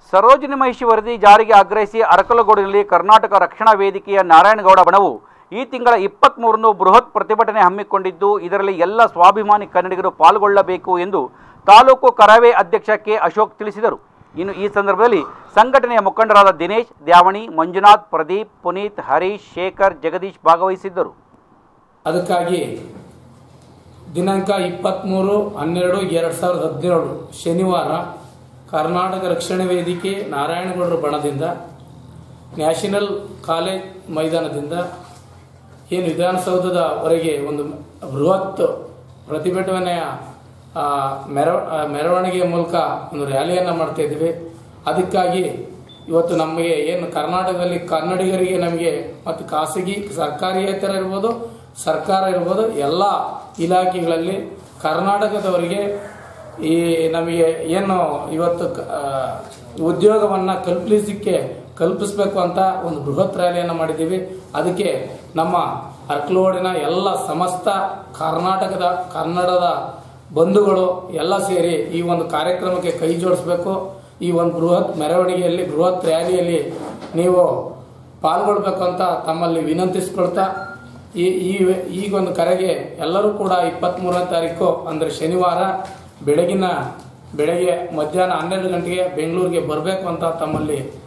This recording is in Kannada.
ಸರೋಜಿನಿ ಮಹಿಷಿ ವರದಿ ಜಾರಿಗೆ ಆಗ್ರಹಿಸಿ ಅರಕಲಗೂಡಿನಲ್ಲಿ ಕರ್ನಾಟಕ ರಕ್ಷಣಾ ವೇದಿಕೆಯ ನಾರಾಯಣಗೌಡ ಬಣವು ಈ ತಿಂಗಳ ಇಪ್ಪತ್ತ್ಮೂರನ್ನು ಬೃಹತ್ ಪ್ರತಿಭಟನೆ ಹಮ್ಮಿಕೊಂಡಿದ್ದು ಇದರಲ್ಲಿ ಎಲ್ಲ ಸ್ವಾಭಿಮಾನಿ ಕನ್ನಡಿಗರು ಪಾಲ್ಗೊಳ್ಳಬೇಕು ಎಂದು ತಾಲೂಕು ಕರಾವೆ ಅಧ್ಯಕ್ಷ ಕೆ ಅಶೋಕ್ ತಿಳಿಸಿದರು ಇನ್ನು ಈ ಸಂದರ್ಭದಲ್ಲಿ ಸಂಘಟನೆಯ ಮುಖಂಡರಾದ ದಿನೇಶ್ ದ್ಯಾವಣಿ ಮಂಜುನಾಥ್ ಪ್ರದೀಪ್ ಪುನೀತ್ ಹರೀಶ್ ಶೇಖರ್ ಜಗದೀಶ್ ಭಾಗವಹಿಸಿದ್ದರು ಅದಕ್ಕಾಗಿ ದಿನಾಂಕ ಇಪ್ಪತ್ತ್ಮೂರು ಹನ್ನೆರಡು ಎರಡು ಸಾವಿರದ ಹದಿನೇಳು ಶನಿವಾರ ಕರ್ನಾಟಕ ರಕ್ಷಣಾ ವೇದಿಕೆ ನಾರಾಯಣಗೌಡರ ಬಣದಿಂದ ನ್ಯಾಷನಲ್ ಕಾಲೇಜ್ ಮೈದಾನದಿಂದ ಏನು ವಿಧಾನಸೌಧದವರೆಗೆ ಒಂದು ಬೃಹತ್ ಪ್ರತಿಭಟನೆಯ ಆ, ಮೆರವ ಆ, ಮೆರವಣಿಗೆಯ ಮೂಲಕ ಒಂದು ರ್ಯಾಲಿಯನ್ನು ಮಾಡ್ತಾ ಇದ್ವಿ ಅದಕ್ಕಾಗಿ ಇವತ್ತು ನಮಗೆ ಏನು ಕರ್ನಾಟಕದಲ್ಲಿ ಕನ್ನಡಿಗರಿಗೆ ನಮಗೆ ಮತ್ತು ಖಾಸಗಿ ಸರ್ಕಾರಿಯೇತರ ಇರ್ಬೋದು ಸರ್ಕಾರ ಇರ್ಬೋದು ಎಲ್ಲ ಇಲಾಖೆಗಳಲ್ಲಿ ಕರ್ನಾಟಕದವರಿಗೆ ಈ ನಮಗೆ ಏನು ಇವತ್ತು ಕ- ಆ, ಉದ್ಯೋಗವನ್ನು ಕಲ್ಪಿಸಲಿಕ್ಕೆ ಕಲ್ಪಿಸಬೇಕು ಅಂತ ಒಂದು ಬೃಹತ್ ರ್ಯಾಲಿಯನ್ನು ಮಾಡಿದ್ದೀವಿ ಅದಕ್ಕೆ ನಮ್ಮ ಅರ್ಕಲೋಡಿನ ಎಲ್ಲ ಸಮಸ್ತ ಕರ್ನಾಟಕದ ಕನ್ನಡದ ಬಂಧುಗಳು ಎಲ್ಲ ಸೇರಿ ಈ ಒಂದು ಕಾರ್ಯಕ್ರಮಕ್ಕೆ ಕೈ ಜೋಡಿಸ್ಬೇಕು ಈ ಒಂದು ಬೃಹತ್ ಮೆರವಣಿಗೆಯಲ್ಲಿ ಬೃಹತ್ ರ್ಯಾಲಿಯಲ್ಲಿ ನೀವು ಪಾಲ್ಗೊಳ್ಬೇಕು ಅಂತ ತಮ್ಮಲ್ಲಿ ವಿನಂತಿಸ್ಕೊಳ್ತಾ ಈ ಈ ಈಗೊಂದು ಕರೆಗೆ ಎಲ್ಲರೂ ಕೂಡ ಇಪ್ಪತ್ತ್ಮೂರನೇ ತಾರೀಕು ಅಂದರೆ ಶನಿವಾರ ಬೆಳಗಿನ ಬೆಳಗ್ಗೆ ಮಧ್ಯಾಹ್ನ ಹನ್ನೆರಡು ಗಂಟೆಗೆ ಬೆಂಗಳೂರಿಗೆ ಬರಬೇಕು ಅಂತ ತಮ್ಮಲ್ಲಿ